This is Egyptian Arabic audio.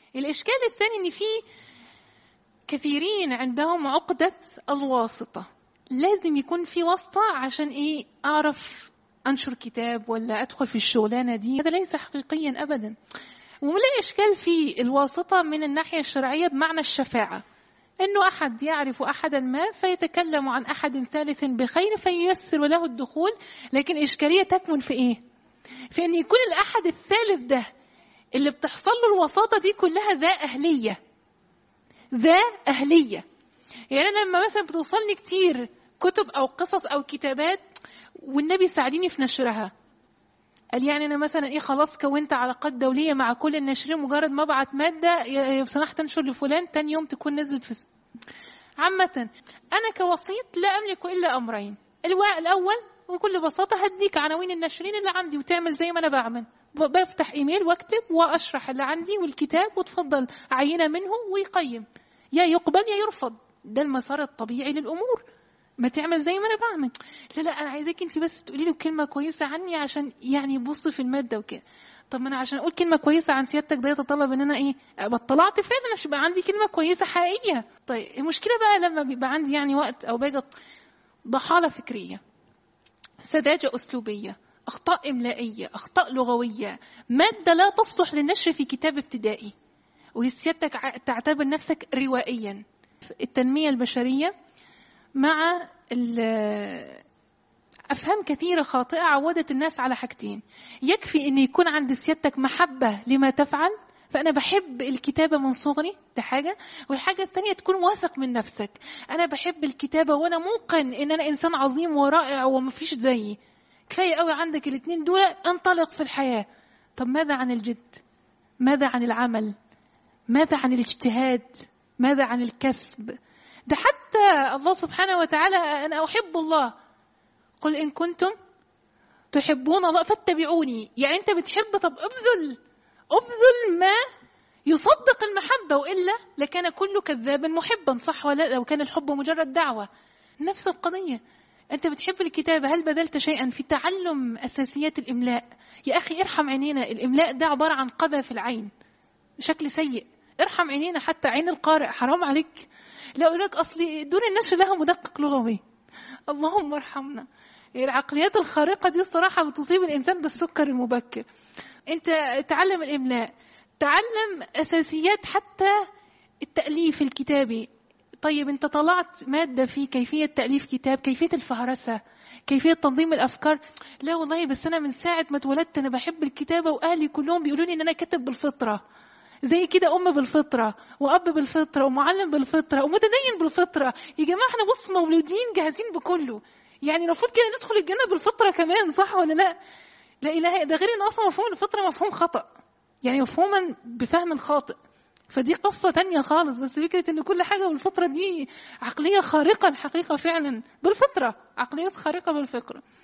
الإشكال الثاني إن في كثيرين عندهم عقدة الواسطة لازم يكون في واسطة عشان إيه أعرف أنشر كتاب ولا أدخل في الشغلانة دي هذا ليس حقيقيا أبدا ولا إشكال في الواسطة من الناحية الشرعية بمعنى الشفاعة انه احد يعرف احدا ما فيتكلم عن احد ثالث بخير فييسر له الدخول لكن الاشكاليه تكمن في ايه في ان يكون الاحد الثالث ده اللي بتحصل له الوساطه دي كلها ذا اهليه ذا اهليه يعني انا لما مثلا بتوصلني كتير كتب او قصص او كتابات والنبي ساعديني في نشرها قال يعني انا مثلا ايه خلاص كونت علاقات دوليه مع كل الناشرين مجرد ما ابعت ماده لو سمحت انشر لفلان تاني يوم تكون نزلت في عامة أنا كوسيط لا أملك إلا أمرين الأول بكل بساطة هديك عناوين الناشرين اللي عندي وتعمل زي ما أنا بعمل بفتح إيميل واكتب وأشرح اللي عندي والكتاب وتفضل عينة منه ويقيم يا يقبل يا يرفض ده المسار الطبيعي للأمور ما تعمل زي ما انا بعمل لا لا انا عايزاك انت بس تقولي له كلمه كويسه عني عشان يعني يبص في الماده وكده طب ما انا عشان اقول كلمه كويسه عن سيادتك ده يتطلب ان انا ايه ابقى طلعت فعلا عشان يبقى عندي كلمه كويسه حقيقيه طيب المشكله بقى لما بيبقى عندي يعني وقت او باجي ضحاله فكريه سذاجه اسلوبيه اخطاء املائيه اخطاء لغويه ماده لا تصلح للنشر في كتاب ابتدائي وسيادتك تعتبر نفسك روائيا التنميه البشريه مع أفهام كثيرة خاطئة عودت الناس على حاجتين يكفي أن يكون عند سيادتك محبة لما تفعل فأنا بحب الكتابة من صغري ده حاجة والحاجة الثانية تكون واثق من نفسك أنا بحب الكتابة وأنا موقن أن أنا إنسان عظيم ورائع ومفيش زيي كفاية قوي عندك الاثنين دول انطلق في الحياة طب ماذا عن الجد ماذا عن العمل ماذا عن الاجتهاد ماذا عن الكسب ده حتى الله سبحانه وتعالى أنا أحب الله قل إن كنتم تحبون الله فاتبعوني يعني أنت بتحب طب ابذل ابذل ما يصدق المحبة وإلا لكان كل كذاب محبا صح ولا لو كان الحب مجرد دعوة نفس القضية أنت بتحب الكتابة هل بذلت شيئا في تعلم أساسيات الإملاء يا أخي ارحم عينينا الإملاء ده عبارة عن قذى في العين شكل سيء ارحم عينينا حتى عين القارئ حرام عليك لا أقول لك أصلي دور النشر لها مدقق لغوي اللهم ارحمنا العقليات الخارقة دي الصراحة بتصيب الإنسان بالسكر المبكر أنت تعلم الإملاء تعلم أساسيات حتى التأليف الكتابي طيب أنت طلعت مادة في كيفية تأليف كتاب كيفية الفهرسة كيفية تنظيم الأفكار لا والله بس أنا من ساعة ما اتولدت أنا بحب الكتابة وأهلي كلهم بيقولوا لي إن أنا كاتب بالفطرة زي كده ام بالفطره واب بالفطره ومعلم بالفطره ومتدين بالفطره يا جماعه احنا بص مولودين جاهزين بكله يعني المفروض كده ندخل الجنه بالفطره كمان صح ولا لا لا اله ده غير ان اصلا مفهوم الفطره مفهوم خطا يعني مفهوما بفهم خاطئ فدي قصة تانية خالص بس فكرة ان كل حاجة بالفطرة دي عقلية خارقة الحقيقة فعلا بالفطرة عقليات خارقة بالفطرة